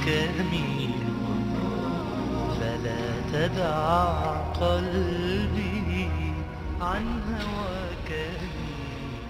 كميل فلا تدع قلبي عن هواك يميل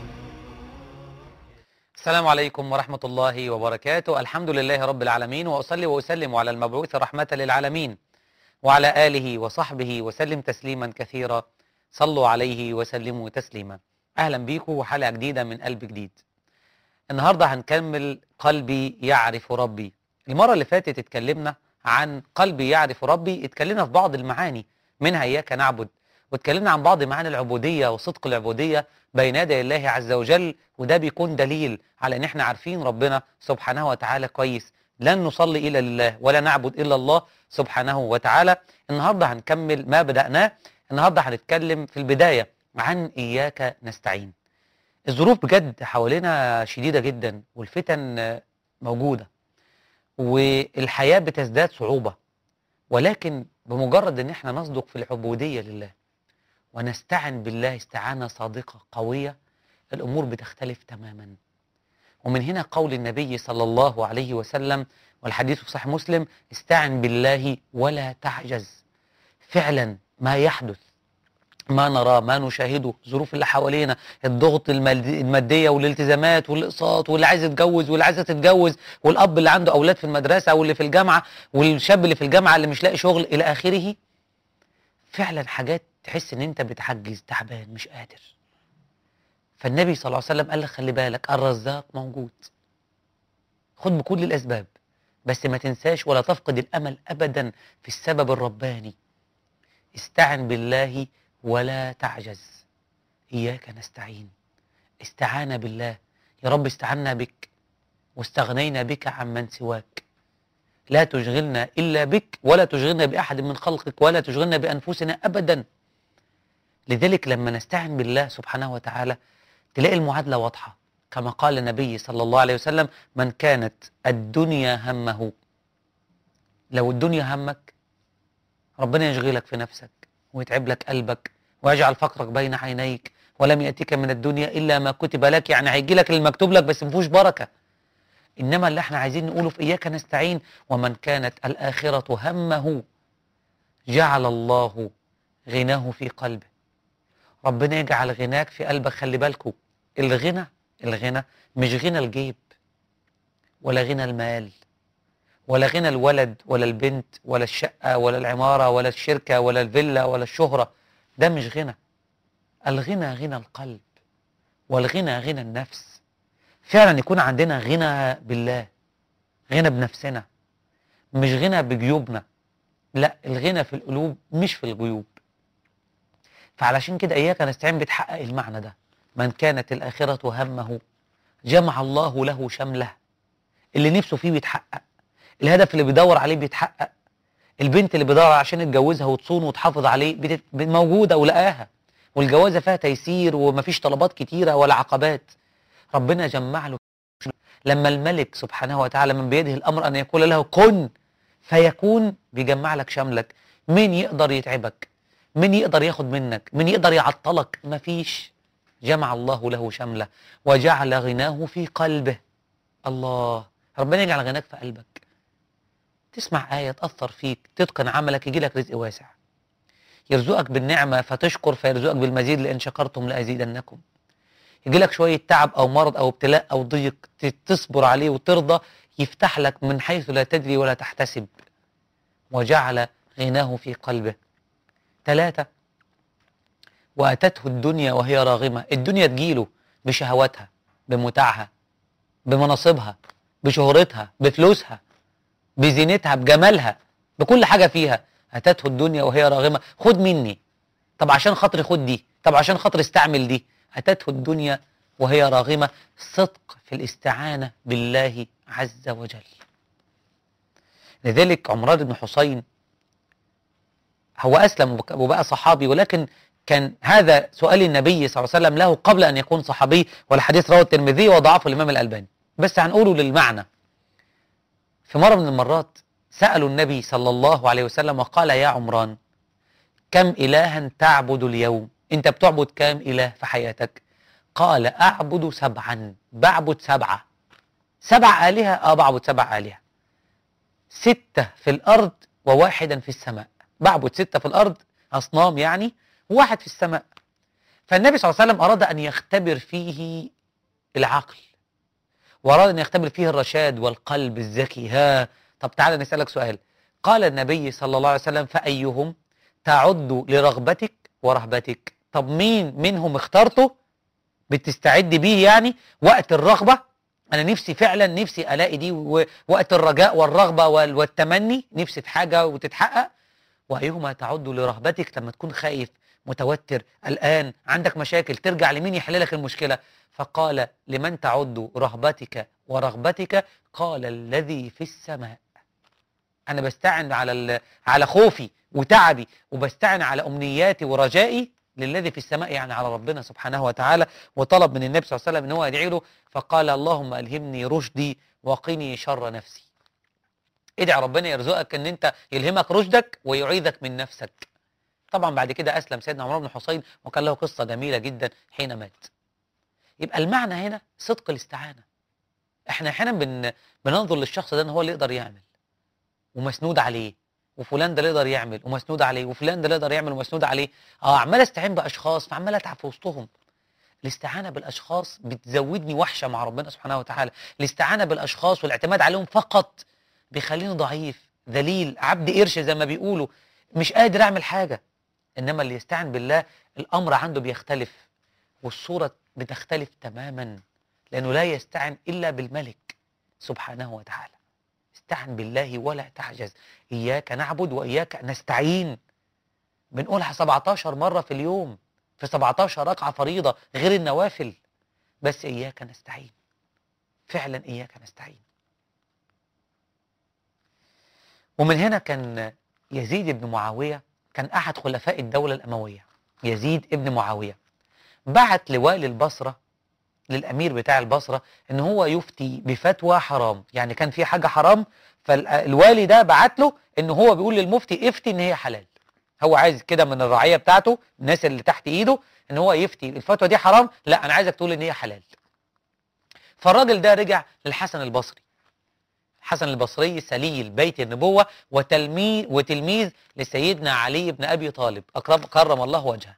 السلام عليكم ورحمة الله وبركاته الحمد لله رب العالمين وأصلي وأسلم على المبعوث رحمة للعالمين وعلى آله وصحبه وسلم تسليما كثيرا صلوا عليه وسلموا تسليما أهلا بيكم وحلقة جديدة من قلب جديد النهاردة هنكمل قلبي يعرف ربي المرة اللي فاتت اتكلمنا عن قلبي يعرف ربي اتكلمنا في بعض المعاني منها إياك نعبد واتكلمنا عن بعض معاني العبودية وصدق العبودية بين يدي الله عز وجل وده بيكون دليل على ان احنا عارفين ربنا سبحانه وتعالى كويس لن نصلي الا لله ولا نعبد الا الله سبحانه وتعالى النهارده هنكمل ما بدأناه النهارده هنتكلم في البداية عن اياك نستعين الظروف بجد حوالينا شديدة جدا والفتن موجودة والحياة بتزداد صعوبة ولكن بمجرد ان احنا نصدق في العبودية لله ونستعن بالله استعانة صادقة قوية الأمور بتختلف تماما ومن هنا قول النبي صلى الله عليه وسلم والحديث في صحيح مسلم استعن بالله ولا تعجز فعلا ما يحدث ما نراه ما نشاهده الظروف اللي حوالينا الضغط الماد- المادية والالتزامات والإقساط واللي عايز يتجوز واللي عايزة تتجوز والأب اللي عنده أولاد في المدرسة واللي في الجامعة والشاب اللي في الجامعة اللي مش لاقي شغل إلى آخره فعلا حاجات تحس ان انت بتعجز تعبان مش قادر فالنبي صلى الله عليه وسلم قال لك خلي بالك الرزاق موجود خد بكل الاسباب بس ما تنساش ولا تفقد الامل ابدا في السبب الرباني استعن بالله ولا تعجز اياك نستعين استعان بالله يا رب استعنا بك واستغنينا بك عمن سواك لا تشغلنا الا بك ولا تشغلنا باحد من خلقك ولا تشغلنا بانفسنا ابدا لذلك لما نستعن بالله سبحانه وتعالى تلاقي المعادلة واضحة كما قال النبي صلى الله عليه وسلم من كانت الدنيا همه لو الدنيا همك ربنا يشغلك في نفسك ويتعب لك قلبك ويجعل فقرك بين عينيك ولم يأتيك من الدنيا إلا ما كتب لك يعني هيجي لك المكتوب لك بس مفيهوش بركة إنما اللي احنا عايزين نقوله في إياك نستعين ومن كانت الآخرة همه جعل الله غناه في قلبه ربنا يجعل غناك في قلبك خلي بالكم الغنى الغنى مش غنى الجيب ولا غنى المال ولا غنى الولد ولا البنت ولا الشقة ولا العمارة ولا الشركة ولا الفيلا ولا الشهرة ده مش غنى الغنى غنى القلب والغنى غنى النفس فعلا يكون عندنا غنى بالله غنى بنفسنا مش غنى بجيوبنا لا الغنى في القلوب مش في الجيوب فعلشان كده إياك نستعين بتحقق المعنى ده من كانت الآخرة همه جمع الله له شمله اللي نفسه فيه بيتحقق الهدف اللي بيدور عليه بيتحقق البنت اللي بيدور عشان يتجوزها وتصون وتحافظ عليه بتت... موجودة ولقاها والجوازة فيها تيسير ومفيش طلبات كتيرة ولا عقبات ربنا جمع له لما الملك سبحانه وتعالى من بيده الأمر أن يقول له كن فيكون بيجمع لك شملك مين يقدر يتعبك مين يقدر ياخد منك مين يقدر يعطلك مفيش جمع الله له شمله وجعل غناه في قلبه الله ربنا يجعل غناك في قلبك تسمع آية تأثر فيك تتقن عملك يجي لك رزق واسع يرزقك بالنعمة فتشكر فيرزقك بالمزيد لإن شكرتم لأزيدنكم يجي لك شوية تعب أو مرض أو ابتلاء أو ضيق ت- تصبر عليه وترضى يفتح لك من حيث لا تدري ولا تحتسب وجعل غناه في قلبه ثلاثة وأتته الدنيا وهي راغمة الدنيا تجيله بشهواتها بمتاعها بمناصبها بشهرتها بفلوسها بزينتها بجمالها بكل حاجة فيها أتته الدنيا وهي راغمة خد مني طب عشان خاطري خد دي طب عشان خاطري استعمل دي أتته الدنيا وهي راغمة صدق في الاستعانة بالله عز وجل لذلك عمران بن حسين هو أسلم وبك- وبقى صحابي ولكن كان هذا سؤال النبي صلى الله عليه وسلم له قبل أن يكون صحابي والحديث رواه الترمذي وضعفه الإمام الألباني بس هنقوله للمعنى في مرة من المرات سألوا النبي صلى الله عليه وسلم وقال يا عمران كم إلها تعبد اليوم أنت بتعبد كم إله في حياتك قال أعبد سبعا بعبد سبعة سبع آلهة آه بعبد سبع آلهة ستة في الأرض وواحدا في السماء بعبد ستة في الأرض أصنام يعني وواحد في السماء فالنبي صلى الله عليه وسلم أراد أن يختبر فيه العقل وأراد أن يختبر فيه الرشاد والقلب الذكي ها طب تعالى نسألك سؤال قال النبي صلى الله عليه وسلم فأيهم تعد لرغبتك ورهبتك طب مين منهم اخترته بتستعد بيه يعني وقت الرغبة أنا نفسي فعلا نفسي ألاقي دي و- وقت الرجاء والرغبة وال- والتمني نفسي في حاجة وتتحقق وأيهما تعد لرهبتك لما تكون خايف متوتر قلقان عندك مشاكل ترجع لمين يحل لك المشكلة فقال لمن تعد رهبتك ورغبتك قال الذي في السماء أنا بستعن على ال- على خوفي وتعبي وبستعن على أمنياتي ورجائي للذي في السماء يعني على ربنا سبحانه وتعالى وطلب من النبي صلى الله عليه وسلم ان هو يدعي له فقال اللهم الهمني رشدي وقني شر نفسي ادعي ربنا يرزقك ان انت يلهمك رشدك ويعيذك من نفسك طبعا بعد كده اسلم سيدنا عمر بن حسين وكان له قصه جميله جدا حين مات يبقى المعنى هنا صدق الاستعانه احنا احيانا بن بننظر للشخص ده ان هو اللي يقدر يعمل ومسنود عليه وفلان ده اللي يقدر يعمل ومسنود عليه وفلان ده اللي يقدر يعمل ومسنود عليه اه عمال استعين باشخاص فعمال اتعب في وسطهم الاستعانه بالاشخاص بتزودني وحشه مع ربنا سبحانه وتعالى الاستعانه بالاشخاص والاعتماد عليهم فقط بيخليني ضعيف ذليل عبد قرش زي ما بيقولوا مش قادر اعمل حاجه انما اللي يستعن بالله الامر عنده بيختلف والصوره بتختلف تماما لانه لا يستعن الا بالملك سبحانه وتعالى استعن بالله ولا تعجز اياك نعبد واياك نستعين بنقولها 17 مره في اليوم في 17 ركعه فريضه غير النوافل بس اياك نستعين فعلا اياك نستعين ومن هنا كان يزيد بن معاويه كان احد خلفاء الدوله الامويه يزيد ابن معاويه بعت لوالي البصره للامير بتاع البصره ان هو يفتي بفتوى حرام يعني كان في حاجه حرام فالوالي ده بعت له ان هو بيقول للمفتي افتي ان هي حلال هو عايز كده من الرعيه بتاعته الناس اللي تحت ايده ان هو يفتي الفتوى دي حرام لا انا عايزك تقول ان هي حلال فالراجل ده رجع للحسن البصري الحسن البصري سليل بيت النبوة وتلميذ وتلميذ لسيدنا علي بن أبي طالب أكرم كرم الله وجهه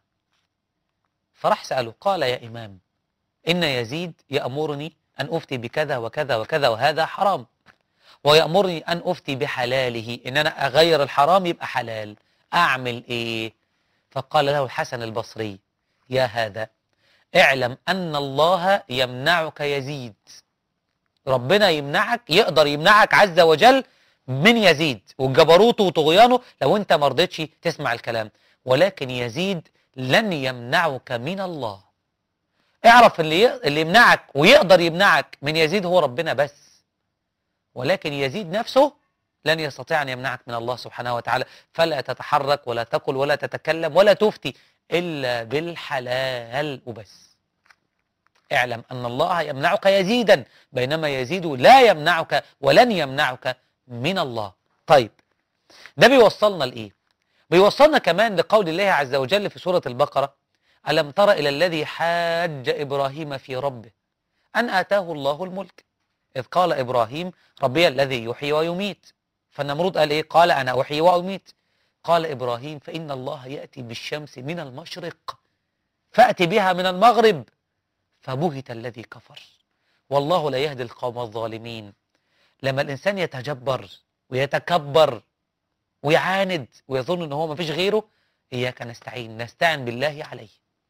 فراح سأله قال يا إمام إن يزيد يأمرني أن أفتي بكذا وكذا وكذا وهذا حرام ويأمرني أن أفتي بحلاله إن أنا أغير الحرام يبقى حلال أعمل إيه فقال له الحسن البصري يا هذا اعلم أن الله يمنعك يزيد ربنا يمنعك يقدر يمنعك عز وجل من يزيد وجبروته وطغيانه لو انت ما رضيتش تسمع الكلام ولكن يزيد لن يمنعك من الله اعرف اللي ي- اللي يمنعك ويقدر يمنعك من يزيد هو ربنا بس ولكن يزيد نفسه لن يستطيع ان يمنعك من الله سبحانه وتعالى فلا تتحرك ولا تقل ولا تتكلم ولا تفتي الا بالحلال وبس اعلم ان الله يمنعك يزيدا بينما يزيد لا يمنعك ولن يمنعك من الله طيب ده بيوصلنا لايه بيوصلنا كمان لقول الله عز وجل في سورة البقرة ألم تر إلى الذي حاج إبراهيم في ربه أن آتاه الله الملك إذ قال إبراهيم ربي الذي يحيي ويميت فالنمرود قال إيه قال أنا أحيي وأميت قال إبراهيم فإن الله يأتي بالشمس من المشرق فأتي بها من المغرب فبهت الذي كفر والله لا يهدي القوم الظالمين لما الإنسان يتجبر ويتكبر ويعاند ويظن ان هو ما فيش غيره اياك نستعين نستعن بالله عليه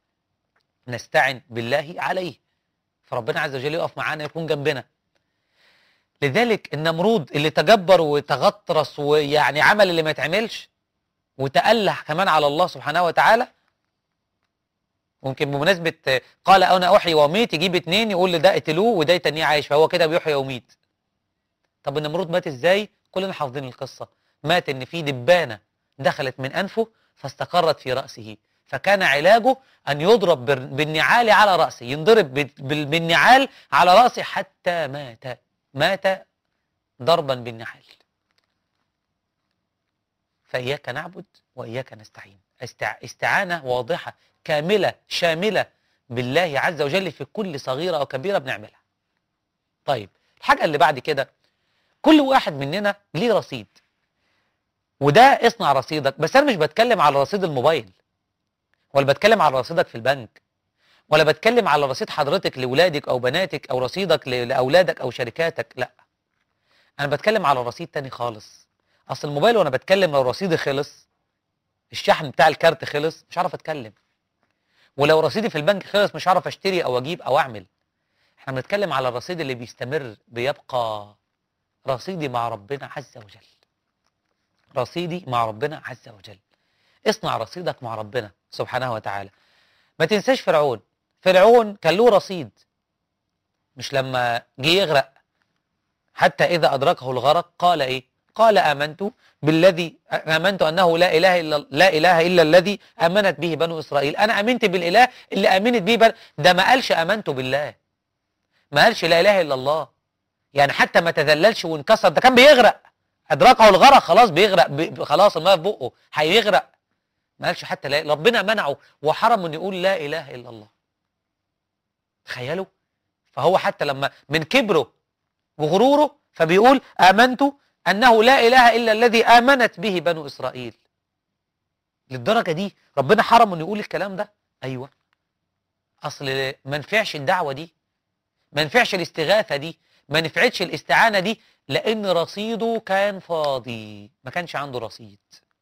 نستعن بالله عليه فربنا عز وجل يقف معانا يكون جنبنا لذلك النمرود اللي تجبر وتغطرس ويعني عمل اللي ما يتعملش وتأله كمان على الله سبحانه وتعالى ممكن بمناسبة قال أنا أحيي وأميت يجيب اتنين يقول ده اقتلوه وده يتنيه عايش فهو كده بيحيي ويميت طب النمرود مات ازاي؟ كلنا حافظين القصة مات ان في دبانة دخلت من أنفه فاستقرت في رأسه فكان علاجه أن يضرب بال- بالنعال على رأسه ينضرب بال- بال- بالنعال على رأسه حتى مات مات ضربا بالنعال فإياك نعبد وإياك نستعين استع... استعانة واضحة كاملة شاملة بالله عز وجل في كل صغيرة أو كبيرة بنعملها طيب الحاجة اللي بعد كده كل واحد مننا ليه رصيد وده اصنع رصيدك بس انا مش بتكلم على رصيد الموبايل ولا بتكلم على رصيدك في البنك ولا بتكلم على رصيد حضرتك لاولادك او بناتك او رصيدك ل- لاولادك او شركاتك لا انا بتكلم على رصيد تاني خالص اصل الموبايل وانا بتكلم لو رصيدي خلص الشحن بتاع الكارت خلص مش هعرف اتكلم ولو رصيدي في البنك خلص مش هعرف اشتري او اجيب او اعمل احنا بنتكلم على الرصيد اللي بيستمر بيبقى رصيدي مع ربنا عز وجل رصيدي مع ربنا عز وجل اصنع رصيدك مع ربنا سبحانه وتعالى ما تنساش فرعون فرعون كان له رصيد مش لما جه يغرق حتى إذا أدركه الغرق قال إيه قال آمنت بالذي آمنت أنه لا إله إلا لا إله إلا الذي آمنت به بنو إسرائيل أنا آمنت بالإله اللي آمنت به بن... ده ما قالش آمنت بالله ما قالش لا إله إلا الله يعني حتى ما تذللش وانكسر ده كان بيغرق أدركه الغرق خلاص بيغرق ب... خلاص الماء في بقه هيغرق ما قالش حتى لا ربنا منعه وحرمه انه يقول لا اله الا الله تخيلوا فهو حتى لما من كبره وغروره فبيقول امنت انه لا اله الا الذي امنت به بنو اسرائيل للدرجه دي ربنا حرمه انه يقول الكلام ده ايوه اصل ما نفعش الدعوه دي ما نفعش الاستغاثه دي ما نفعتش الاستعانه دي لان رصيده كان فاضي ما كانش عنده رصيد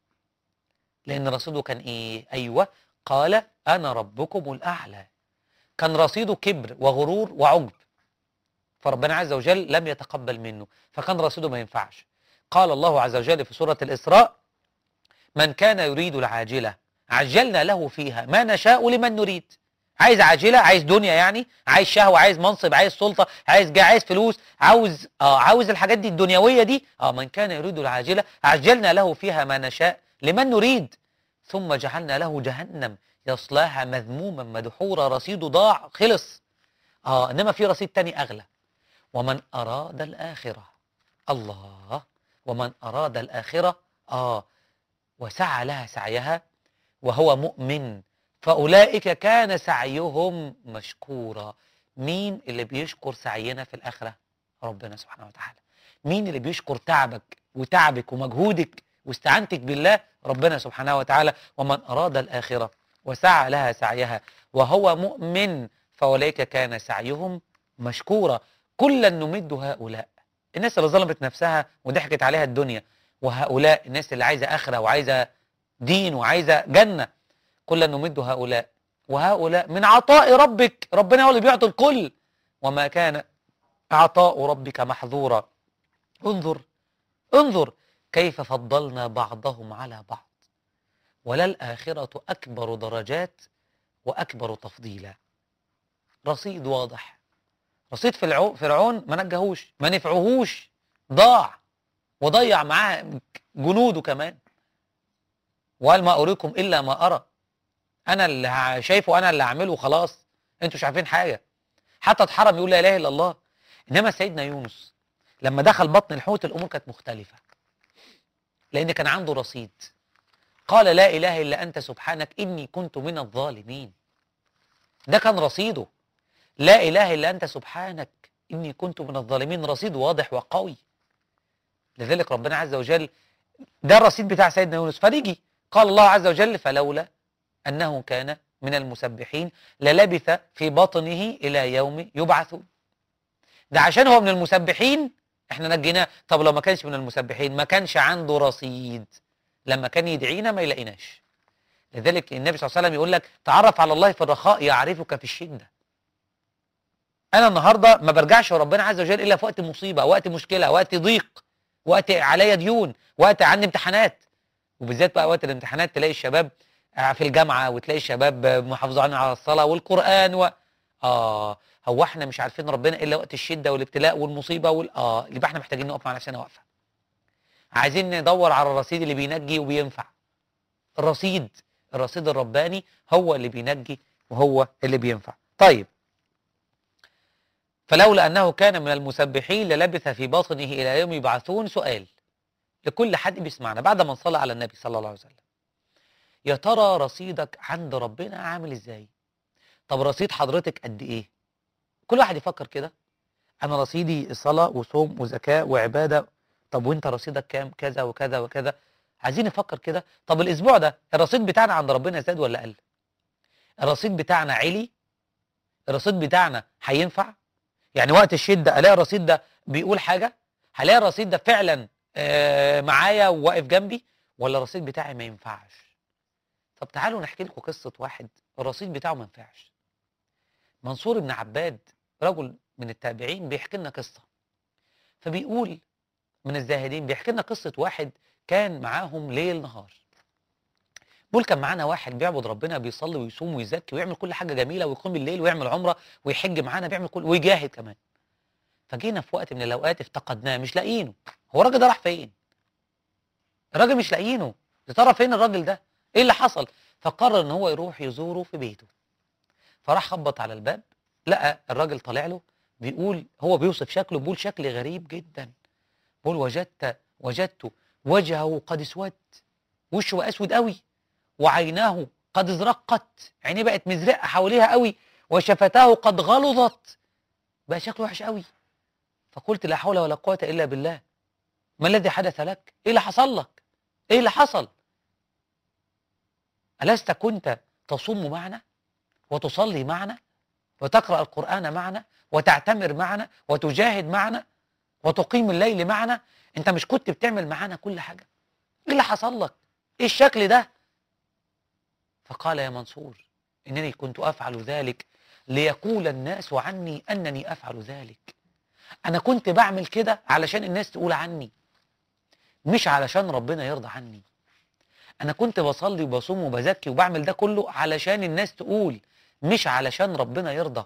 لأن رصيده كان إيه؟ أيوة قال أنا ربكم الأعلى كان رصيده كبر وغرور وعجب فربنا عز وجل لم يتقبل منه فكان رصيده ما ينفعش قال الله عز وجل في سورة الإسراء من كان يريد العاجلة عجلنا له فيها ما نشاء لمن نريد عايز عاجلة عايز دنيا يعني عايز شهوة عايز منصب عايز سلطة عايز جاه عايز فلوس عاوز اه عاوز الحاجات دي الدنيوية دي اه من كان يريد العاجلة عجلنا له فيها ما نشاء لمن نريد ثم جعلنا له جهنم يصلاها مذموما مدحورا رصيده ضاع خلص اه انما في رصيد تاني اغلى ومن اراد الاخره الله ومن اراد الاخره اه وسعى لها سعيها وهو مؤمن فاولئك كان سعيهم مشكورا مين اللي بيشكر سعينا في الاخره ربنا سبحانه وتعالى مين اللي بيشكر تعبك وتعبك ومجهودك واستعانتك بالله ربنا سبحانه وتعالى ومن أراد الآخرة وسعى لها سعيها وهو مؤمن فأولئك كان سعيهم مشكورا كلا نمد هؤلاء الناس اللي ظلمت نفسها وضحكت عليها الدنيا وهؤلاء الناس اللي عايزة آخرة وعايزة دين وعايزة جنة كلا نمد هؤلاء وهؤلاء من عطاء ربك ربنا هو اللي بيعطي الكل وما كان عطاء ربك محظورا انظر انظر كيف فضلنا بعضهم على بعض وللآخرة أكبر درجات وأكبر تفضيلا رصيد واضح رصيد فرعون فرعون ما نجهوش ما نفعهوش ضاع وضيع معاه جنوده كمان وقال ما أريكم إلا ما أرى أنا اللي ه- شايفه أنا اللي هعمله خلاص أنتوا مش عارفين حاجة حتى اتحرم يقول لا إله إلا الله إنما سيدنا يونس لما دخل بطن الحوت الأمور كانت مختلفة لأن كان عنده رصيد قال لا إله إلا أنت سبحانك إني كنت من الظالمين ده كان رصيده لا إله إلا أنت سبحانك إني كنت من الظالمين رصيد واضح وقوي لذلك ربنا عز وجل ده الرصيد بتاع سيدنا يونس فريجي قال الله عز وجل فلولا أنه كان من المسبحين للبث في بطنه إلى يوم يبعثون ده عشان هو من المسبحين احنا نجيناه طب لو ما كانش من المسبحين ما كانش عنده رصيد لما كان يدعينا ما يلاقيناش لذلك النبي صلى الله عليه وسلم يقول لك تعرف على الله في الرخاء يعرفك في الشده انا النهارده ما برجعش وربنا عز وجل الا في وقت مصيبه وقت مشكله وقت ضيق وقت عليا ديون وقت عندي امتحانات وبالذات بقى وقت الامتحانات تلاقي الشباب آه، في الجامعه وتلاقي الشباب آه، محافظين على الصلاه والقران و... اه هو احنا مش عارفين ربنا الا وقت الشده والابتلاء والمصيبه وال اه يبقى احنا محتاجين نقف مع نفسنا وقفه عايزين ندور على الرصيد اللي بينجي وبينفع الرصيد الرصيد الرباني هو اللي بينجي وهو اللي بينفع طيب فلولا انه كان من المسبحين للبث في بطنه الى يوم يبعثون سؤال لكل حد بيسمعنا بعد ما نصلي على النبي صلى الله عليه وسلم يا ترى رصيدك عند ربنا عامل ازاي طب رصيد حضرتك قد ايه كل واحد يفكر كده انا رصيدي صلاه وصوم وزكاه وعباده طب وانت رصيدك كام كذا وكذا وكذا عايزين نفكر كده طب الاسبوع ده الرصيد بتاعنا عند ربنا زاد ولا قل الرصيد بتاعنا عالي الرصيد بتاعنا هينفع يعني وقت الشده الاقي الرصيد ده بيقول حاجه هلاقي الرصيد ده فعلا آه، معايا وواقف جنبي ولا الرصيد بتاعي ما ينفعش طب تعالوا نحكي لكم قصه واحد الرصيد بتاعه ما ينفعش منصور بن عباد رجل من التابعين بيحكي لنا قصه فبيقول من الزاهدين بيحكي لنا قصه واحد كان معاهم ليل نهار بيقول كان معانا واحد بيعبد ربنا بيصلي ويصوم ويزكي ويعمل كل حاجه جميله ويقوم الليل ويعمل عمره ويحج معانا بيعمل كل ويجاهد كمان فجينا في وقت من الاوقات افتقدناه مش لاقيينه هو الراجل ده راح فين الراجل مش لاقيينه يا ترى فين الراجل ده ايه اللي حصل فقرر ان هو يروح يزوره في بيته فراح خبط على الباب لقى الراجل طالع له بيقول هو بيوصف شكله بيقول شكل غريب جدا بيقول وجدت وجدت وجهه قد اسود وشه بقى اسود قوي وعيناه قد ازرقت عينيه بقت مزرقه حواليها قوي وشفتاه قد غلظت بقى شكله وحش قوي فقلت لا حول ولا قوه الا بالله ما الذي حدث لك ايه اللي حصل لك ايه اللي حصل ألست كنت تصوم معنا وتصلي معنا وتقرأ القرآن معنا وتعتمر معنا وتجاهد معنا وتقيم الليل معنا انت مش كنت بتعمل معانا كل حاجة ايه اللي حصل لك ايه الشكل ده فقال يا منصور انني كنت افعل ذلك ليقول الناس عني انني افعل ذلك انا كنت بعمل كده علشان الناس تقول عني مش علشان ربنا يرضى عني انا كنت بصلي وبصوم وبزكي وبعمل ده كله علشان الناس تقول مش علشان ربنا يرضى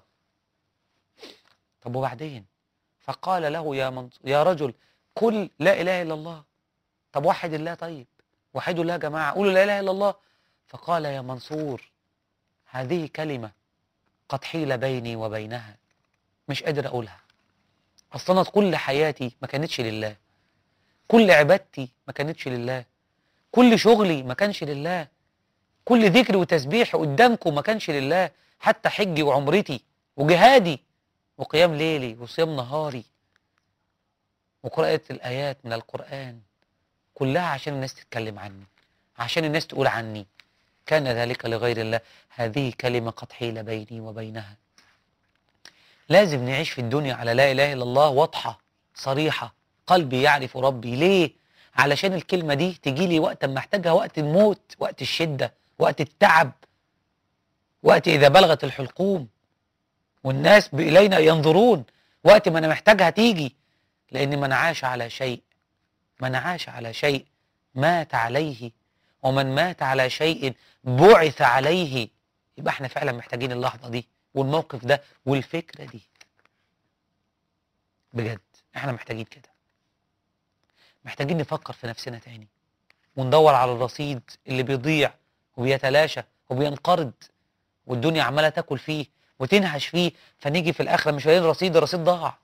طب وبعدين فقال له يا منص... يا رجل قل لا اله الا الله طب وحد الله طيب وحدوا الله يا جماعه قولوا لا اله الا الله فقال يا منصور هذه كلمه قد حيل بيني وبينها مش قادر اقولها اصلا أنا كل حياتي ما كانتش لله كل عبادتي ما كانتش لله كل شغلي ما كانش لله كل ذكر وتسبيح قدامكم ما كانش لله حتى حجي وعمرتي وجهادي وقيام ليلي وصيام نهاري وقراءة الآيات من القرآن كلها عشان الناس تتكلم عني عشان الناس تقول عني كان ذلك لغير الله هذه كلمة قد حيل بيني وبينها لازم نعيش في الدنيا على لا إله إلا الله واضحة صريحة قلبي يعرف ربي ليه علشان الكلمة دي تجي لي وقت ما احتاجها وقت الموت وقت الشدة وقت التعب وقت إذا بلغت الحلقوم والناس إلينا ينظرون وقت ما أنا محتاجها تيجي لأن من عاش على شيء من عاش على شيء مات عليه ومن مات على شيء بعث عليه يبقى احنا فعلا محتاجين اللحظة دي والموقف ده والفكرة دي بجد احنا محتاجين كده محتاجين نفكر في نفسنا تاني وندور على الرصيد اللي بيضيع وبيتلاشى وبينقرض والدنيا عماله تاكل فيه وتنهش فيه فنيجي في الاخره مش لاقيين رصيد الرصيد ضاع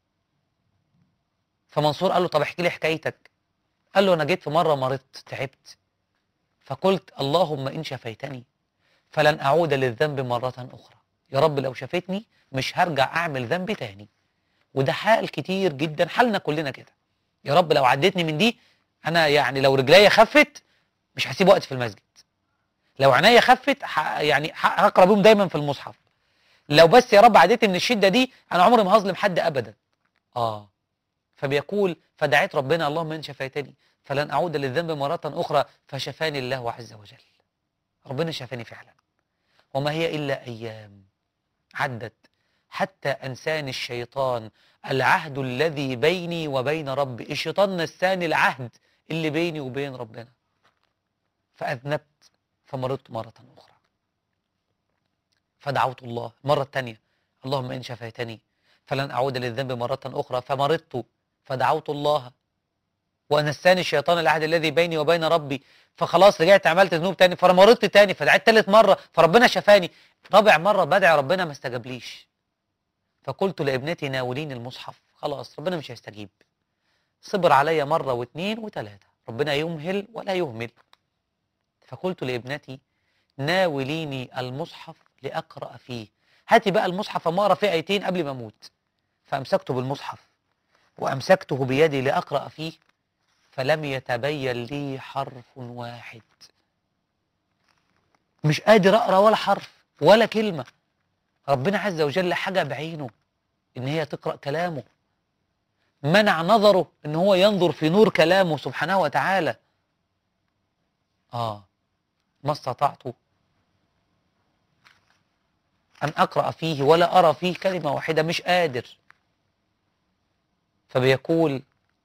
فمنصور قال له طب احكي لي حكايتك قال له انا جيت في مره مرضت تعبت فقلت اللهم ان شفيتني فلن اعود للذنب مره اخرى يا رب لو شفيتني مش هرجع اعمل ذنب تاني وده حال كتير جدا حالنا كلنا كده يا رب لو عديتني من دي انا يعني لو رجليا خفت مش هسيب وقت في المسجد لو عينيا خفت ح... يعني ح- هقرا بيهم دايما في المصحف لو بس يا رب عديت من الشده دي انا عمري ما هظلم حد ابدا اه فبيقول فدعيت ربنا اللهم ان شفيتني فلن اعود للذنب مره اخرى فشفاني الله عز وجل ربنا شفاني فعلا وما هي الا ايام عدت حتى انساني الشيطان العهد الذي بيني وبين ربي الشيطان نساني العهد اللي بيني وبين ربنا فأذنبت فمرضت مرة أخرى فدعوت الله مرة تانية اللهم إن شفيتني فلن أعود للذنب مرة أخرى فمرضت فدعوت الله ونساني الشيطان العهد الذي بيني وبين ربي فخلاص رجعت عملت ذنوب تاني فمرضت تاني فدعيت تالت مرة فربنا شفاني رابع مرة بدعي ربنا ما استجابليش فقلت لابنتي ناوليني المصحف خلاص ربنا مش هيستجيب صبر عليا مرة واثنين وثلاثة ربنا يمهل ولا يهمل فقلت لابنتي ناوليني المصحف لأقرأ فيه هاتي بقى المصحف أما أقرأ فيه آيتين قبل ما أموت فأمسكت بالمصحف وأمسكته بيدي لأقرأ فيه فلم يتبين لي حرف واحد مش قادر أقرأ ولا حرف ولا كلمة ربنا عز وجل حاجة بعينه إن هي تقرأ كلامه منع نظره إن هو ينظر في نور كلامه سبحانه وتعالى آه ما استطعت أن أقرأ فيه ولا أرى فيه كلمة واحدة مش قادر فبيقول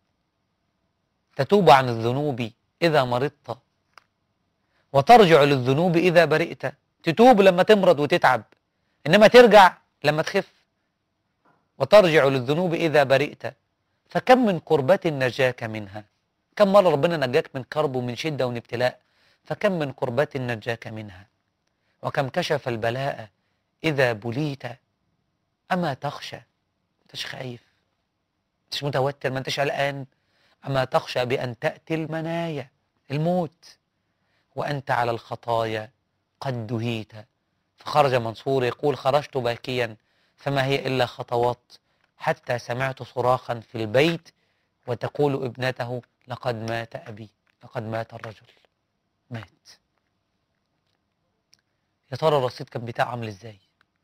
تتوب عن الذنوب إذا مرضت وترجع للذنوب إذا برئت تتوب لما تمرض وتتعب إنما ترجع لما تخف وترجع للذنوب إذا برئت فكم من كربة نجاك منها كم مرة ربنا نجاك من كرب ومن شدة ومن ابتلاء فكم من كربة نجاك منها وكم كشف البلاء إذا بليت أما تخشى أنتش خايف أنتش متوتر ما أنتش قلقان أما تخشى بأن تأتي المنايا الموت وأنت على الخطايا قد دهيت فخرج منصور يقول خرجت باكيا فما هي إلا خطوات حتى سمعت صراخا في البيت وتقول ابنته لقد مات أبي لقد مات الرجل مات يا ترى الرصيد كان بتاعه عامل ازاي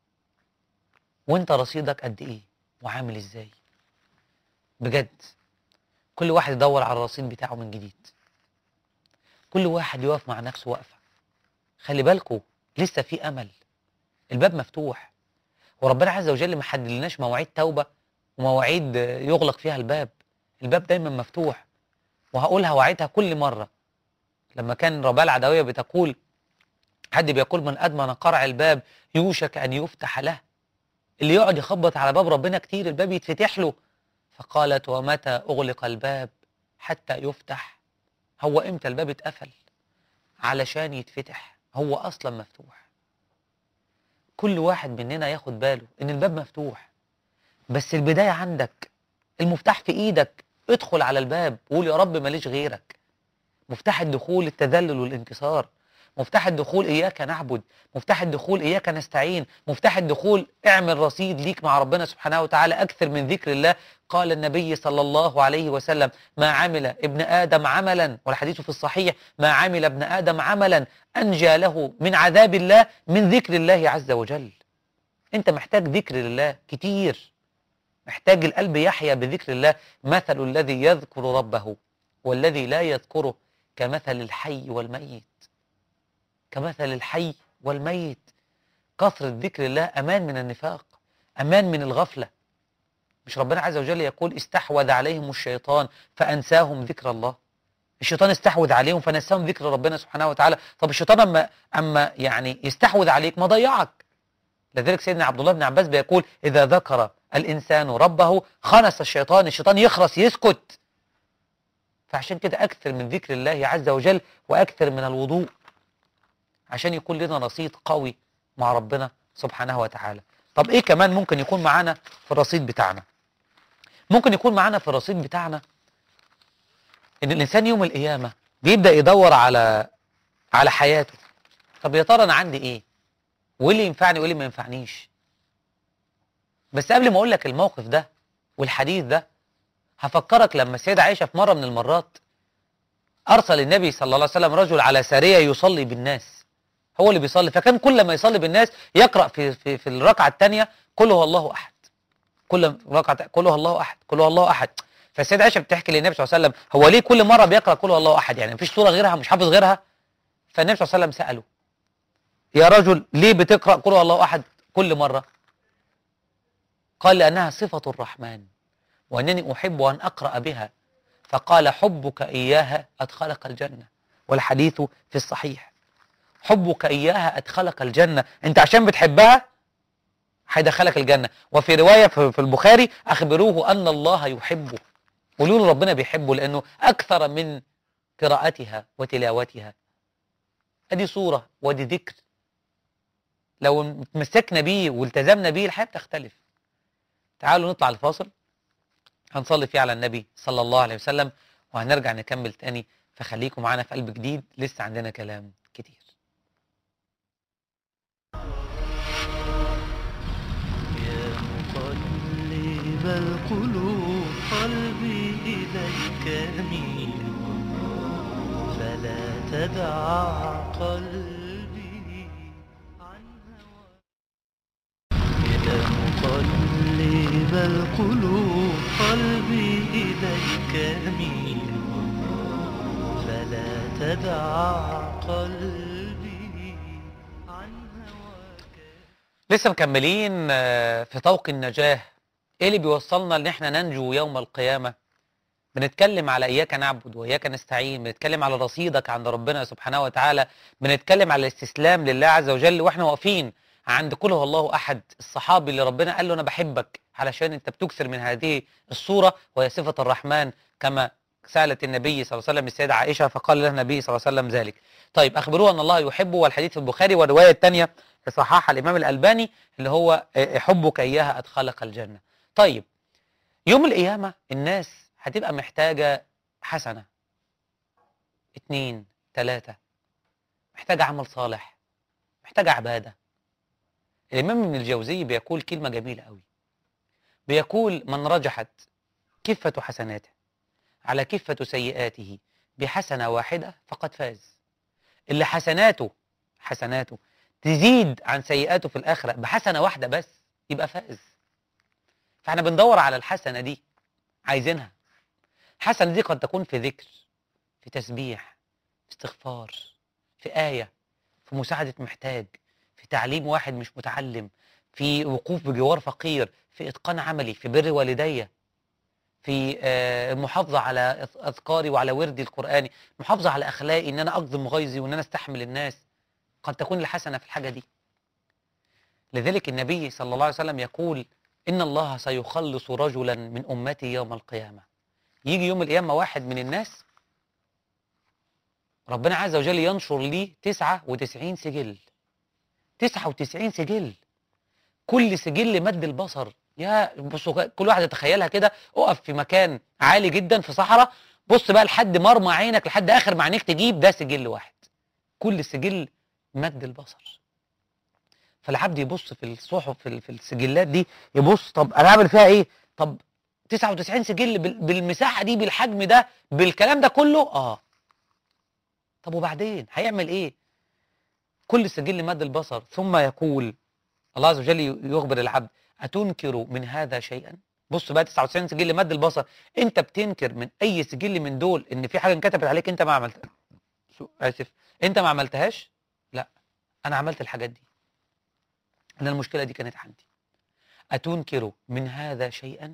وانت رصيدك قد ايه وعامل ازاي بجد كل واحد يدور على الرصيد بتاعه من جديد كل واحد يقف مع نفسه وقفه خلي بالكوا لسه في امل الباب مفتوح وربنا عز وجل ما حددلناش مواعيد توبه ومواعيد يغلق فيها الباب الباب دايما مفتوح وهقولها واعيدها كل مره لما كان ربال العدويه بتقول حد بيقول من ادمن قرع الباب يوشك ان يفتح له اللي يقعد يخبط على باب ربنا كتير الباب يتفتح له فقالت ومتى اغلق الباب حتى يفتح هو امتى الباب اتقفل علشان يتفتح هو اصلا مفتوح كل واحد مننا ياخد باله ان الباب مفتوح بس البدايه عندك المفتاح في ايدك ادخل على الباب وقول يا رب ماليش غيرك مفتاح الدخول التذلل والانكسار مفتاح الدخول إياك نعبد مفتاح الدخول إياك نستعين مفتاح الدخول اعمل رصيد ليك مع ربنا سبحانه وتعالى أكثر من ذكر الله قال النبي صلى الله عليه وسلم ما عمل ابن آدم عملا والحديث في الصحيح ما عمل ابن آدم عملا أنجى له من عذاب الله من ذكر الله عز وجل أنت محتاج ذكر لله كتير محتاج القلب يحيا بذكر الله مثل الذي يذكر ربه والذي لا يذكره كمثل الحي والميت كمثل الحي والميت كثرة ذكر الله أمان من النفاق أمان من الغفلة مش ربنا عز وجل يقول استحوذ عليهم الشيطان فأنساهم ذكر الله الشيطان استحوذ عليهم فنساهم ذكر ربنا سبحانه وتعالى طب الشيطان أما, أما يعني يستحوذ عليك ما ضيعك لذلك سيدنا عبد الله بن عباس بيقول إذا ذكر الإنسان ربه خنس الشيطان الشيطان يخرس يسكت فعشان كده أكثر من ذكر الله عز وجل وأكثر من الوضوء عشان يكون لنا رصيد قوي مع ربنا سبحانه وتعالى طب ايه كمان ممكن يكون معانا في الرصيد بتاعنا ممكن يكون معانا في الرصيد بتاعنا ان الانسان يوم القيامه بيبدا يدور على على حياته طب يا ترى انا عندي ايه وايه اللي ينفعني وايه اللي ما ينفعنيش بس قبل ما اقول لك الموقف ده والحديث ده هفكرك لما السيده عائشه في مره من المرات ارسل النبي صلى الله عليه وسلم رجل على ساريه يصلي بالناس هو اللي بيصلي فكان كل ما يصلي بالناس يقرا في في, في الركعه الثانيه قل هو الله احد كل ركعه قل هو الله احد قل هو الله احد فالسيده عائشه بتحكي للنبي صلى الله عليه وسلم هو ليه كل مره بيقرا قل هو الله احد يعني مفيش سوره غيرها مش حافظ غيرها فالنبي صلى الله عليه وسلم ساله يا رجل ليه بتقرا قل هو الله احد كل مره قال لانها صفه الرحمن وانني احب ان اقرا بها فقال حبك اياها ادخلك الجنه والحديث في الصحيح حبك إياها أدخلك الجنة أنت عشان بتحبها هيدخلك الجنة وفي رواية في البخاري أخبروه أن الله يحبه قولوا له ربنا بيحبه لأنه أكثر من قراءتها وتلاوتها أدي صورة ودي ذكر لو تمسكنا بيه والتزمنا بيه الحياة بتختلف تعالوا نطلع الفاصل هنصلي فيه على النبي صلى الله عليه وسلم وهنرجع نكمل تاني فخليكم معانا في قلب جديد لسه عندنا كلام كتير يا مقلب مقلب القلوب قلبي إليك أميل فلا تدع قلبي عن هواك يا مقلب القلوب قلبي إليك أميل فلا تدع قلبي عن هواك لسه مكملين آه، في طوق النجاة ايه اللي بيوصلنا ان احنا ننجو يوم القيامة بنتكلم على اياك نعبد واياك نستعين بنتكلم على رصيدك عند ربنا سبحانه وتعالى بنتكلم على الاستسلام لله عز وجل واحنا واقفين عند قل هو الله احد الصحابي اللي ربنا قال له انا بحبك علشان انت بتكثر من هذه الصورة وهي صفة الرحمن كما سألت النبي صلى الله عليه وسلم السيدة عائشة فقال لها النبي صلى الله عليه وسلم ذلك طيب أخبروه أن الله يحبه والحديث في البخاري والرواية الثانية صححها الإمام الألباني اللي هو آه، حبك إياها أدخلك الجنة طيب يوم القيامة الناس هتبقى محتاجة حسنة اتنين تلاتة محتاجة عمل صالح محتاجة عبادة الإمام ابن الجوزي بيقول كلمة جميلة قوي بيقول من رجحت كفة حسناته على كفة سيئاته بحسنة واحدة فقد فاز اللي حسناته حسناته تزيد عن سيئاته في الآخرة بحسنة واحدة بس يبقى فاز فاحنا بندور على الحسنة دي عايزينها الحسنة دي قد تكون في ذكر في تسبيح في استغفار في آية في مساعدة محتاج في تعليم واحد مش متعلم في وقوف بجوار فقير في إتقان عملي في بر والدي في آه، المحافظة على أذ- أذكاري وعلى وردي القرآني محافظة على أخلاقي إن أنا أقضم غيظي وإن أنا أستحمل الناس قد تكون الحسنة في الحاجة دي لذلك النبي صلى الله عليه وسلم يقول إن الله سيخلص رجلا من أمتي يوم القيامة يجي يوم القيامة واحد من الناس ربنا عز وجل ينشر ليه 99 سجل 99 سجل كل سجل مد البصر يا بصوا كل واحد يتخيلها كده اقف في مكان عالي جدا في صحراء بص بقى لحد مرمى عينك لحد اخر ما عينيك تجيب ده سجل واحد كل سجل مد البصر فالعبد يبص في الصحف في, ال- في السجلات دي يبص طب انا اعمل فيها ايه طب 99 سجل بال- بالمساحه دي بالحجم ده بالكلام ده كله اه طب وبعدين هيعمل ايه كل سجل مد البصر ثم يقول الله عز وجل يخبر العبد أتنكر من هذا شيئا بص بقى 99 سجل مد البصر انت بتنكر من اي سجل من دول ان في حاجه انكتبت عليك انت ما عملتها سو- اسف انت ما عملتهاش لا انا عملت الحاجات دي انا المشكله دي كانت عندي اتنكر من هذا شيئا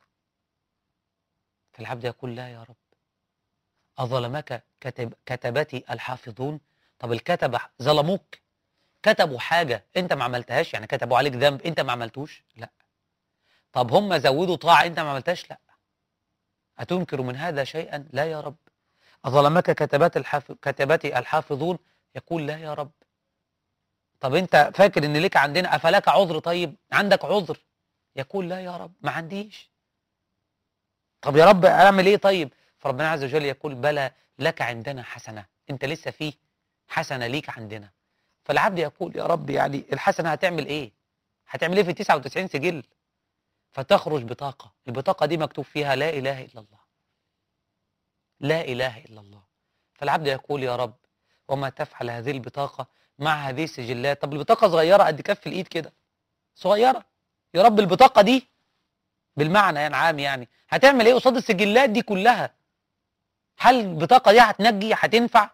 فالعبد يقول لا يا رب اظلمك كتب كتبتي الحافظون طب الكتبه ظلموك كتبوا حاجة انت ما عملتهاش يعني كتبوا عليك ذنب انت ما عملتوش لا طب هم زودوا طاعة انت ما عملتهاش لا أتنكر من هذا شيئا لا يا رب أظلمك كتبات الحافظ كتبتي الحافظون يقول لا يا رب طب انت فاكر ان لك عندنا افلك عذر طيب عندك عذر يقول لا يا رب ما عنديش طب يا رب اعمل ايه طيب فربنا عز وجل يقول بلى لك عندنا حسنة انت لسه فيه حسنة ليك عندنا فالعبد يقول يا رب يعني الحسنة هتعمل ايه هتعمل ايه في 99 سجل فتخرج بطاقة البطاقة دي مكتوب فيها لا إله إلا الله لا إله إلا الله فالعبد يقول يا رب وما تفعل هذه البطاقة مع هذه السجلات طب البطاقة صغيرة قد كف الإيد كده صغيرة يا رب البطاقة دي بالمعنى يعني عام يعني هتعمل ايه قصاد السجلات دي كلها هل البطاقة دي هتنجي هتنفع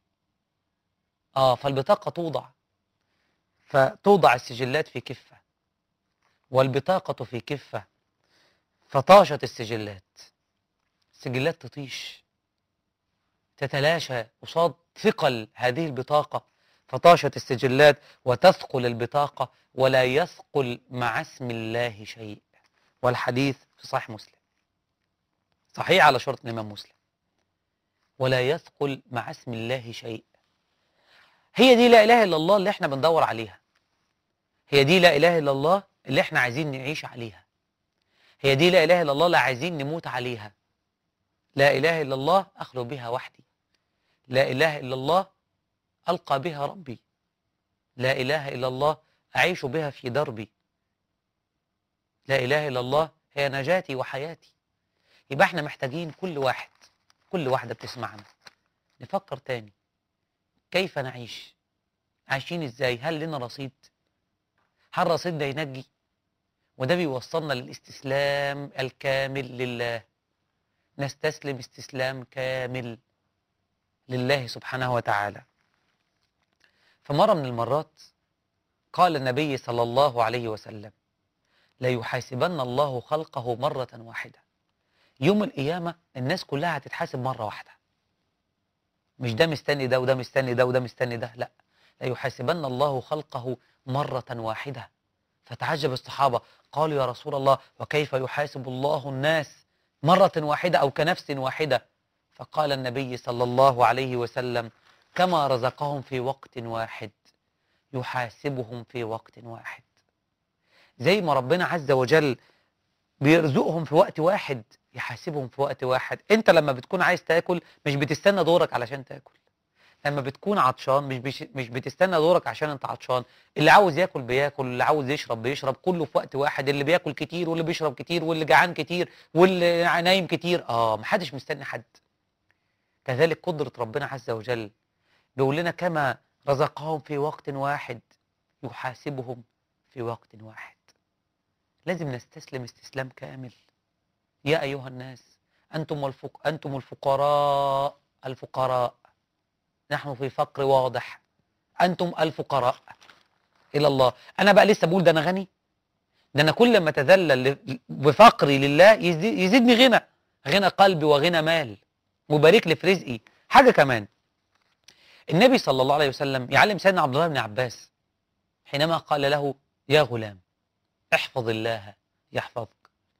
اه فالبطاقة توضع فتوضع السجلات في كفة والبطاقة في كفة فطاشت السجلات السجلات تطيش تتلاشى قصاد ثقل هذه البطاقة فطاشت السجلات وتثقل البطاقة ولا يثقل مع اسم الله شيء والحديث في صحيح مسلم صحيح على شرط الإمام مسلم ولا يثقل مع اسم الله شيء هي دي لا إله إلا الله اللي احنا بندور عليها هي دي لا إله إلا الله اللي احنا عايزين نعيش عليها هي دي لا إله إلا الله اللي عايزين نموت عليها لا إله إلا الله أخلو بها وحدي لا إله إلا الله ألقى بها ربي لا إله إلا الله أعيش بها في دربي لا إله إلا الله هي نجاتي وحياتي يبقى احنا محتاجين كل واحد كل واحدة بتسمعنا نفكر تاني كيف نعيش عايشين ازاي هل لنا رصيد هل رصيدنا ينجي وده بيوصلنا للاستسلام الكامل لله نستسلم استسلام كامل لله سبحانه وتعالى فمرة من المرات قال النبي صلى الله عليه وسلم ليحاسبن الله خلقه مرة واحدة يوم القيامة الناس كلها هتتحاسب مرة واحدة مش ده مستني ده وده مستني ده وده مستني ده لا ليحاسبن الله خلقه مرة واحدة فتعجب الصحابة قالوا يا رسول الله وكيف يحاسب الله الناس مرة واحدة أو كنفس واحدة فقال النبي صلى الله عليه وسلم كما رزقهم في وقت واحد يحاسبهم في وقت واحد زي ما ربنا عز وجل بيرزقهم في وقت واحد يحاسبهم في وقت واحد انت لما بتكون عايز تاكل مش بتستنى دورك علشان تاكل لما بتكون عطشان مش بش مش بتستنى دورك عشان انت عطشان اللي عاوز ياكل بياكل اللي عاوز يشرب بيشرب كله في وقت واحد اللي بياكل كتير واللي بيشرب كتير واللي جعان كتير واللي نايم كتير اه محدش مستني حد كذلك قدرة ربنا عز وجل بيقول لنا كما رزقهم في وقت واحد يحاسبهم في وقت واحد لازم نستسلم استسلام كامل يا أيها الناس أنتم, الفق... أنتم الفقراء الفقراء نحن في فقر واضح أنتم الفقراء إلى الله أنا بقى لسه بقول ده أنا غني ده أنا كل ما تذلل ل- بفقري لله يزي- يزيدني غنى غنى قلبي وغنى مال وبارك لي في رزقي حاجة كمان النبي صلى الله عليه وسلم يعلم سيدنا عبد الله بن عباس حينما قال له يا غلام احفظ الله يحفظك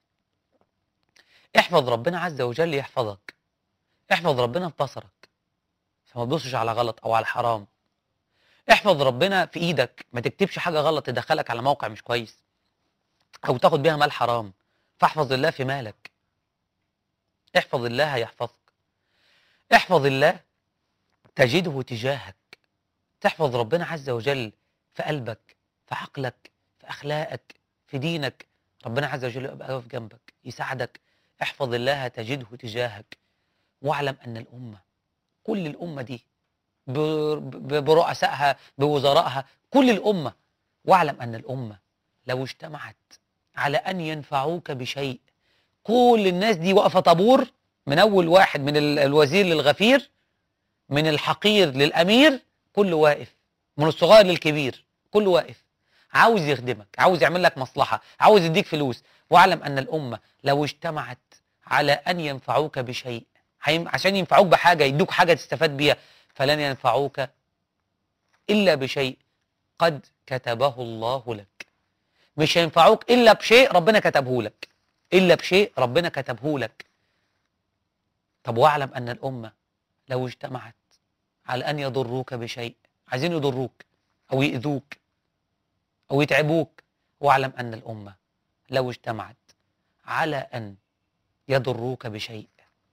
احفظ ربنا عز وجل يحفظك احفظ ربنا في بصرك فما تبصش على غلط او على حرام احفظ ربنا في ايدك ما تكتبش حاجه غلط تدخلك على موقع مش كويس او تاخد بيها مال حرام فاحفظ الله في مالك احفظ الله يحفظك احفظ الله تجده تجاهك تحفظ ربنا عز وجل في قلبك في عقلك في اخلاقك في دينك ربنا عز وجل يبقى واقف جنبك يساعدك احفظ الله تجده تجاهك واعلم ان الامه كل الامه دي ب- ب- برؤسائها بوزرائها كل الامه واعلم ان الامه لو اجتمعت على ان ينفعوك بشيء كل الناس دي واقفه طابور من اول واحد من ال- الوزير للغفير من الحقير للامير كله واقف من الصغير للكبير كله واقف عاوز يخدمك عاوز يعمل لك مصلحه عاوز يديك فلوس واعلم ان الامه لو اجتمعت على ان ينفعوك بشيء هيم- عشان ينفعوك بحاجه يدوك حاجه تستفاد بيها فلن ينفعوك الا بشيء قد كتبه الله لك مش هينفعوك الا بشيء ربنا كتبه لك الا بشيء ربنا كتبه لك طب واعلم ان الامه لو اجتمعت على ان يضروك بشيء عايزين يضروك او يؤذوك او يتعبوك واعلم ان الامه لو اجتمعت على ان يضروك بشيء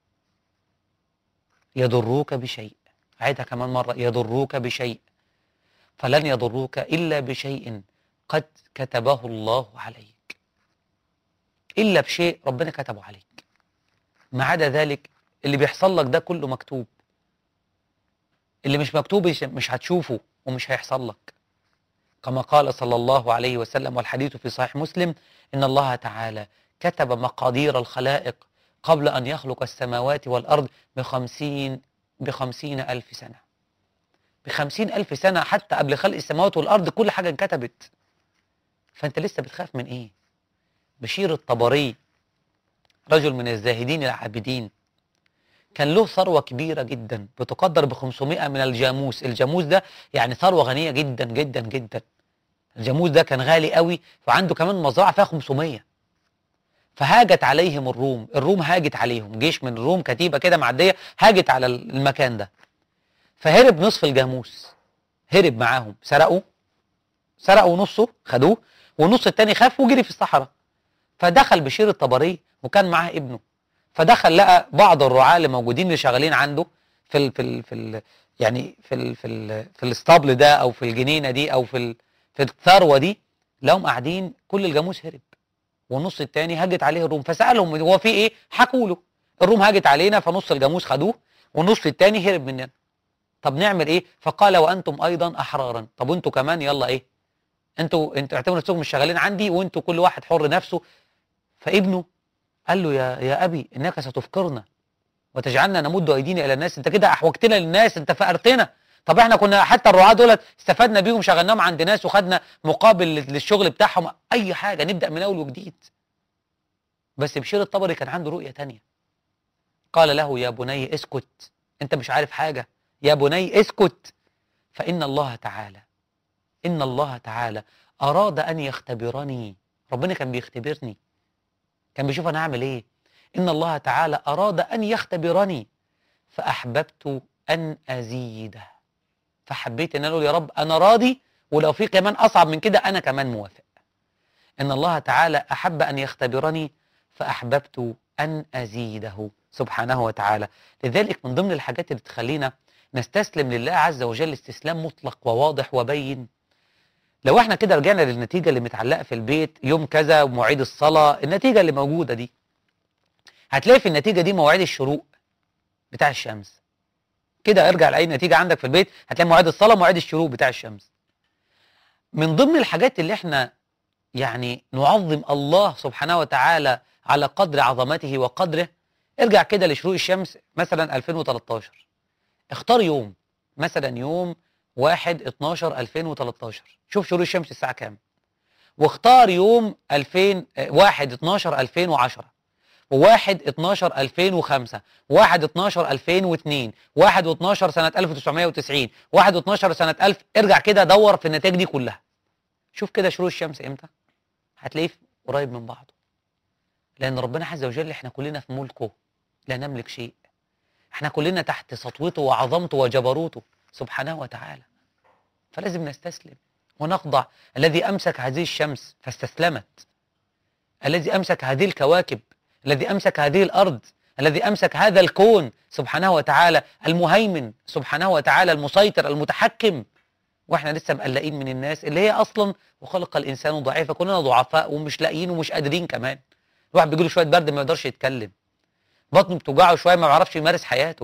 يضروك بشيء عيدها كمان مرة يضروك بشيء فلن يضروك إلا بشيء قد كتبه الله عليك إلا بشيء ربنا كتبه عليك ما عدا ذلك اللي بيحصل لك ده كله مكتوب اللي مش مكتوب مش- مش هتشوفه ومش هيحصل لك كما قال صلى الله عليه وسلم والحديث في صحيح مسلم إن الله تعالى كتب مقادير الخلائق قبل أن يخلق السماوات والأرض بخمسين بخمسين ألف سنة بخمسين ألف سنة حتى قبل خلق السماوات والأرض كل حاجة انكتبت فأنت لسه بتخاف من إيه بشير الطبري رجل من الزاهدين العابدين كان له ثروة كبيرة جدا بتقدر ب 500 من الجاموس الجاموس ده يعني ثروة غنية جدا جدا جدا الجاموس ده كان غالي قوي وعنده كمان مزرعة فيها 500 فهاجت عليهم الروم الروم هاجت عليهم جيش من الروم كتيبة كده معدية هاجت على المكان ده فهرب نصف الجاموس هرب معاهم سرقوا سرقوا نصه خدوه والنص التاني خاف وجري في الصحراء فدخل بشير الطبري وكان معاه ابنه فدخل لقى بعض الرعاة اللي موجودين اللي شغالين عنده في ال في ال في ال يعني في ال في ال في الاسطبل ده او في الجنينه دي او في ال في الثروه دي لهم قاعدين كل الجاموس هرب والنص التاني هجت عليه الروم فسالهم هو في ايه حكوا له الروم هجت علينا فنص الجاموس خدوه والنص التاني هرب مننا طب نعمل ايه فقال وانتم ايضا احرارا طب وانتوا كمان يلا ايه انتوا انتوا اعتبروا نفسكم مش شغالين عندي وانتوا كل واحد حر نفسه فابنه قال له يا يا ابي انك ستفقرنا وتجعلنا نمد ايدينا الى الناس انت كده احوجتنا للناس انت فقرتنا طب احنا كنا حتى الرعاة دولت استفدنا بيهم شغلناهم عند ناس وخدنا مقابل للشغل بتاعهم اي حاجه نبدا من اول وجديد بس بشير الطبري كان عنده رؤيه تانية قال له يا بني اسكت انت مش عارف حاجه يا بني اسكت فان الله تعالى ان الله تعالى اراد ان يختبرني ربنا كان بيختبرني كان بيشوف انا هعمل ايه ان الله تعالى اراد ان يختبرني فاحببت ان ازيده فحبيت ان أنا اقول يا رب انا راضي ولو في كمان اصعب من كده انا كمان موافق ان الله تعالى احب ان يختبرني فاحببت ان ازيده سبحانه وتعالى لذلك من ضمن الحاجات اللي تخلينا نستسلم لله عز وجل استسلام مطلق وواضح وبين لو احنا كده رجعنا للنتيجة اللي متعلقة في البيت يوم كذا ومواعيد الصلاة النتيجة اللي موجودة دي هتلاقي في النتيجة دي مواعيد الشروق بتاع الشمس كده ارجع لأي نتيجة عندك في البيت هتلاقي مواعيد الصلاة ومواعيد الشروق بتاع الشمس من ضمن الحاجات اللي احنا يعني نعظم الله سبحانه وتعالى على قدر عظمته وقدره ارجع كده لشروق الشمس مثلا 2013 اختار يوم مثلا يوم 1 12 2013 شوف شروق الشمس الساعة كام واختار يوم 2000 آه، 1 12 2010 و1 12 2005 1 12 2002 1 12 سنة 1990 1 12 سنة 1000 ارجع كده دور في النتائج دي كلها شوف كده شروق الشمس امتى هتلاقيه قريب من بعضه لأن ربنا عز وجل احنا كلنا في ملكه لا نملك شيء احنا كلنا تحت سطوته وعظمته وجبروته سبحانه وتعالى فلازم نستسلم ونخضع الذي أمسك هذه الشمس فاستسلمت الذي أمسك هذه الكواكب الذي أمسك هذه الأرض الذي أمسك هذا الكون سبحانه وتعالى المهيمن سبحانه وتعالى المسيطر المتحكم واحنا لسه مقلقين من الناس اللي هي اصلا وخلق الانسان ضعيفا كلنا ضعفاء ومش لاقيين ومش قادرين كمان الواحد بيجيله شويه برد ما يقدرش يتكلم بطنه بتوجعه شويه ما بيعرفش يمارس حياته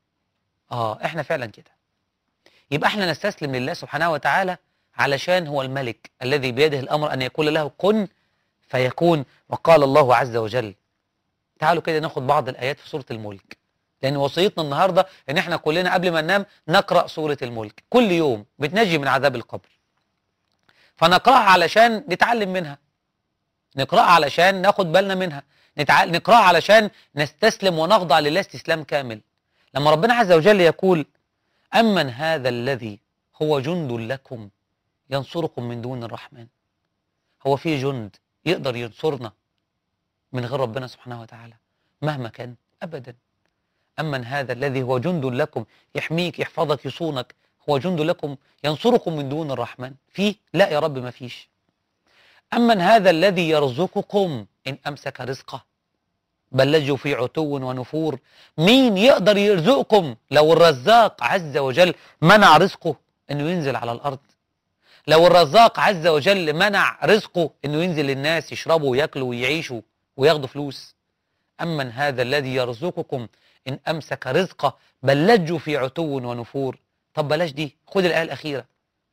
اه احنا فعلا كده يبقى احنا نستسلم لله سبحانه وتعالى علشان هو الملك الذي بيده الامر ان يقول له كن فيكون وقال الله عز وجل تعالوا كده ناخد بعض الايات في سوره الملك لان وصيتنا النهارده ان احنا كلنا قبل ما ننام نقرا سوره الملك كل يوم بتنجي من عذاب القبر فنقراها علشان نتعلم منها نقراها علشان ناخد بالنا منها نتع... نقراها علشان نستسلم ونخضع لله استسلام كامل لما ربنا عز وجل يقول أمن هذا الذي هو جند لكم ينصركم من دون الرحمن هو في جند يقدر ينصرنا من غير ربنا سبحانه وتعالى مهما كان أبدا أمن هذا الذي هو جند لكم يحميك يحفظك يصونك هو جند لكم ينصركم من دون الرحمن فيه لا يا رب ما فيش أمن هذا الذي يرزقكم إن أمسك رزقه بل لجوا في عتو ونفور مين يقدر يرزقكم لو الرزاق عز وجل منع رزقه انه ينزل على الارض لو الرزاق عز وجل منع رزقه انه ينزل للناس يشربوا وياكلوا ويعيشوا وياخدوا فلوس امن هذا الذي يرزقكم ان امسك رزقه بل لجوا في عتو ونفور طب بلاش دي خد الايه الاخيره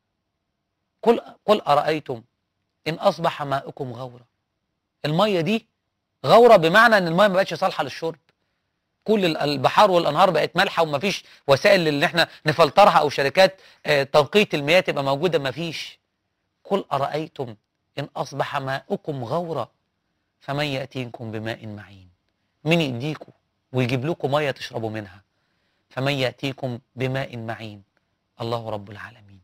قل قل ارايتم ان اصبح ماؤكم غورا الميه دي غوره بمعنى ان الميه ما بقتش صالحه للشرب كل ال- البحار والانهار بقت مالحه ومفيش وسائل اللي احنا نفلترها او شركات آه، تنقيه المياه تبقى موجوده مفيش قل ارايتم ان اصبح ماؤكم غورا فمن ياتيكم بماء معين مين يديكم ويجيب لكم ميه تشربوا منها فمن ياتيكم بماء معين الله رب العالمين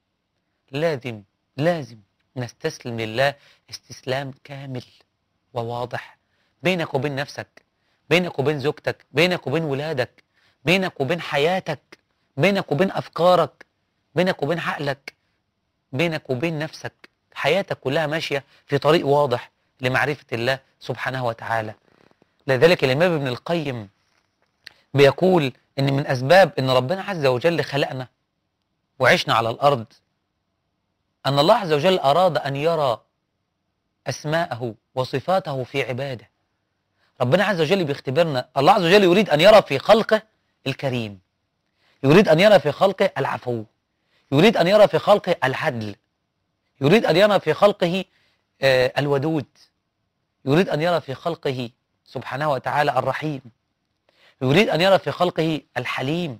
لازم لازم نستسلم لله استسلام كامل وواضح بينك وبين نفسك بينك وبين زوجتك بينك وبين ولادك بينك وبين حياتك بينك وبين أفكارك بينك وبين عقلك بينك وبين نفسك حياتك كلها ماشية في طريق واضح لمعرفة الله سبحانه وتعالى لذلك الإمام ابن القيم بيقول إن من أسباب إن ربنا عز وجل خلقنا وعشنا على الأرض أن الله عز وجل أراد أن يرى أسماءه وصفاته في عباده ربنا عز وجل بيختبرنا الله عز وجل يريد أن يرى في خلقه الكريم يريد أن يرى في خلقه العفو يريد أن يرى في خلقه العدل يريد أن يرى في خلقه آه، الودود يريد أن يرى في خلقه سبحانه وتعالى الرحيم يريد أن يرى في خلقه الحليم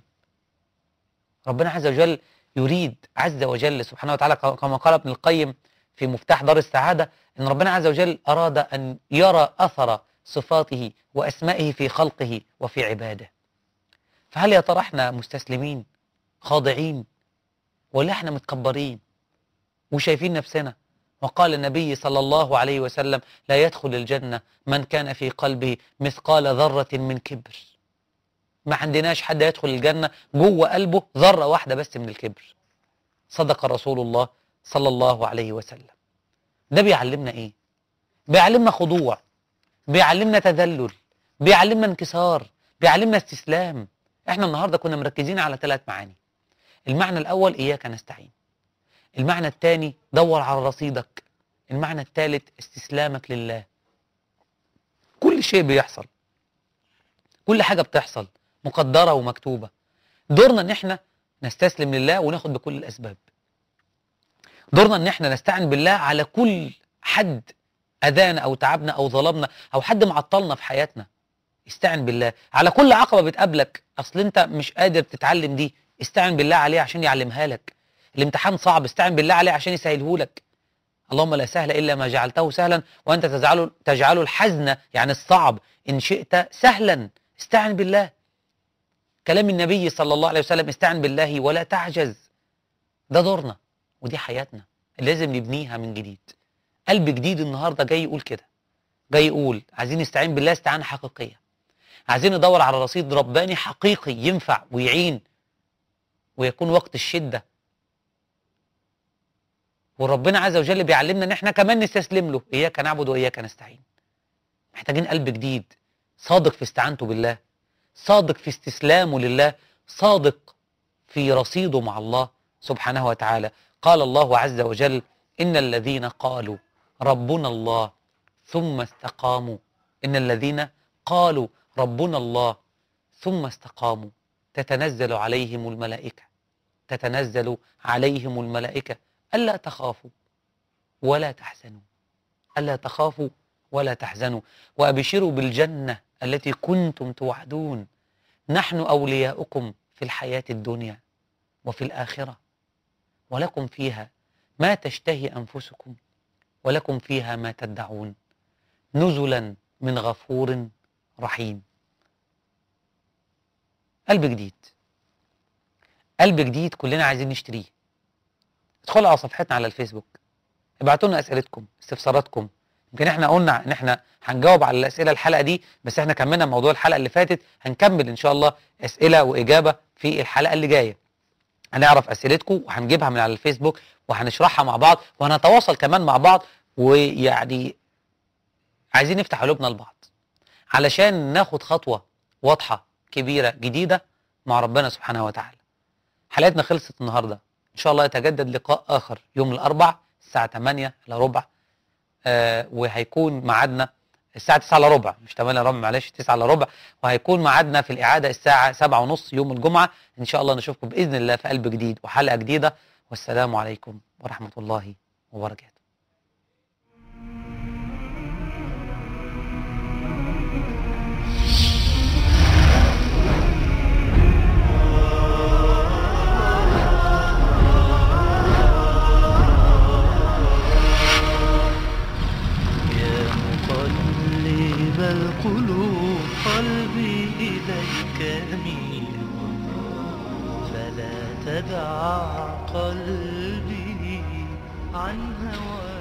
ربنا عز وجل يريد عز وجل سبحانه وتعالى كما قال ابن القيم في مفتاح دار السعادة إن ربنا عز وجل أراد أن يرى أثر صفاته وأسمائه في خلقه وفي عباده فهل يا ترى احنا مستسلمين خاضعين ولا احنا متكبرين وشايفين نفسنا وقال النبي صلى الله عليه وسلم لا يدخل الجنة من كان في قلبه مثقال ذرة من كبر ما عندناش حد يدخل الجنة جوه قلبه ذرة واحدة بس من الكبر صدق رسول الله صلى الله عليه وسلم ده بيعلمنا ايه بيعلمنا خضوع بيعلمنا تذلل بيعلمنا انكسار بيعلمنا استسلام احنا النهارده كنا مركزين على ثلاث معاني المعنى الاول اياك نستعين المعنى الثاني دور على رصيدك المعنى الثالث استسلامك لله كل شيء بيحصل كل حاجة بتحصل مقدرة ومكتوبة دورنا ان احنا نستسلم لله وناخد بكل الاسباب دورنا ان احنا نستعن بالله على كل حد اذانا او تعبنا او ظلمنا او حد معطلنا في حياتنا استعن بالله على كل عقبة بتقابلك اصل انت مش قادر تتعلم دي استعن بالله عليه عشان يعلمها لك الامتحان صعب استعن بالله عليه عشان يسهله لك اللهم لا سهل الا ما جعلته سهلا وانت تجعله تجعله الحزن يعني الصعب ان شئت سهلا استعن بالله كلام النبي صلى الله عليه وسلم استعن بالله ولا تعجز ده دورنا ودي حياتنا اللي لازم نبنيها من جديد قلب جديد النهارده جاي يقول كده جاي يقول عايزين نستعين بالله استعانه حقيقيه عايزين ندور على رصيد رباني حقيقي ينفع ويعين ويكون وقت الشده وربنا عز وجل بيعلمنا ان احنا كمان نستسلم له اياك نعبد واياك نستعين محتاجين قلب جديد صادق في استعانته بالله صادق في استسلامه لله صادق في رصيده مع الله سبحانه وتعالى قال الله عز وجل ان الذين قالوا ربنا الله ثم استقاموا ان الذين قالوا ربنا الله ثم استقاموا تتنزل عليهم الملائكه تتنزل عليهم الملائكه ألا تخافوا ولا تحزنوا ألا تخافوا ولا تحزنوا وأبشروا بالجنة التي كنتم توعدون نحن أولياؤكم في الحياة الدنيا وفي الآخرة ولكم فيها ما تشتهي أنفسكم ولكم فيها ما تدعون نزلا من غفور رحيم قلب جديد قلب جديد كلنا عايزين نشتريه ادخلوا على صفحتنا على الفيسبوك ابعتوا لنا اسئلتكم استفساراتكم يمكن احنا قلنا ان احنا هنجاوب على الاسئله الحلقه دي بس احنا كملنا موضوع الحلقه اللي فاتت هنكمل ان شاء الله اسئله واجابه في الحلقه اللي جايه هنعرف اسئلتكم وهنجيبها من على الفيسبوك وهنشرحها مع بعض وهنتواصل كمان مع بعض ويعني عايزين نفتح قلوبنا لبعض علشان ناخد خطوه واضحه كبيره جديده مع ربنا سبحانه وتعالى حلقتنا خلصت النهارده ان شاء الله يتجدد لقاء اخر يوم الاربع الساعه 8 الا ربع آه وهيكون ميعادنا الساعه 9 الا ربع مش 8 الا ربع معلش 9 الا ربع وهيكون ميعادنا في الاعاده الساعه 7 ونص يوم الجمعه ان شاء الله نشوفكم باذن الله في قلب جديد وحلقه جديده والسلام عليكم ورحمه الله وبركاته يا مقلب القلوب قلبي إليك أميل فلا تدع قلبي عن هواك